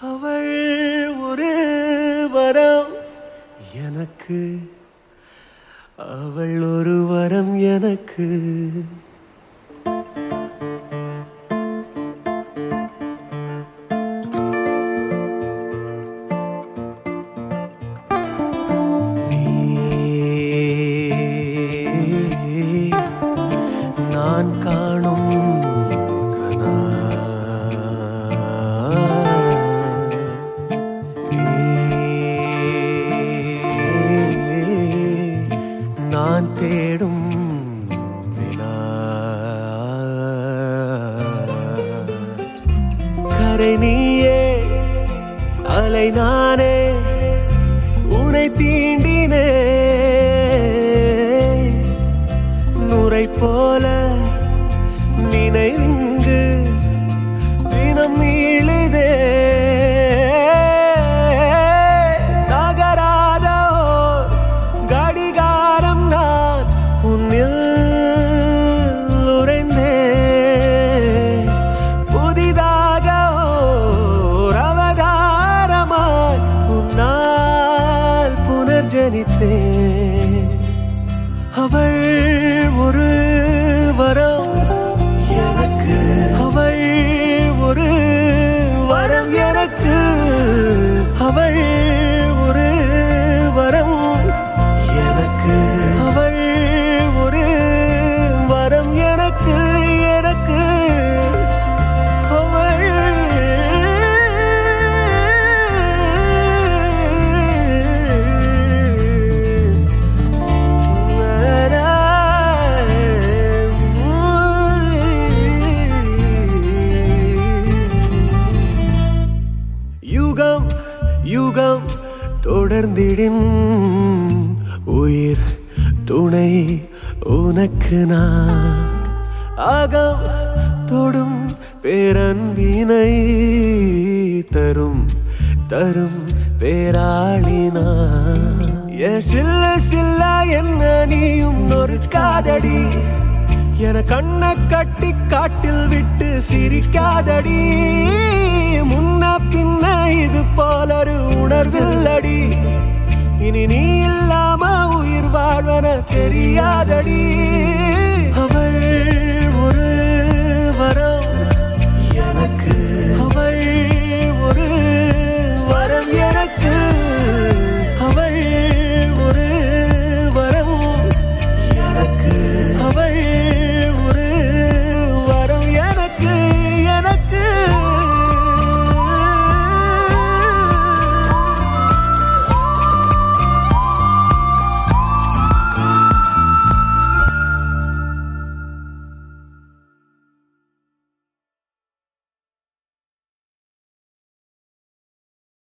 அவள் ஒரு வரம் எனக்கு அவள் ஒரு வரம் எனக்கு நீ நான் காணும் கனா நீ நான் தேடும் வினா கரை நீயே அலை நானே உனை தீண்டினே நுரை போல நினைவிங்கு தினம் நீளுதே நகராத ஓர் கடிகாரம் நான் உன்னில் உறைந்தே புதிதாக ஓர் அவதாரமாய் உன்னால் புனர்ஜனித்தேன் அவள் ஒரு வரம் எனக்கு அவள் ஒரு வரம் எனக்கு அவள் ஒரு வரம் எனக்கு அவள் ஒரு வரம் எனக்கு எனக்கு அவள் யுகம் யுகம் தொடர்ந்திடின் உயிர் துணை உனக்கு நான் அகம் தொடும் பேரன்பினை தரும் தரும் பேராளினா ஏ சில்ல சில்ல என்ன நீயும் நொறுக்காதடி என கண்ண கட்டி காட்டில் விட்டு சிரிக்காதடி முன்ன பின்ன இது போலொரு உணர்வில்லடி இனி நீ இல்லாம உயிர் வாழ்வன தெரியாதடி அவள்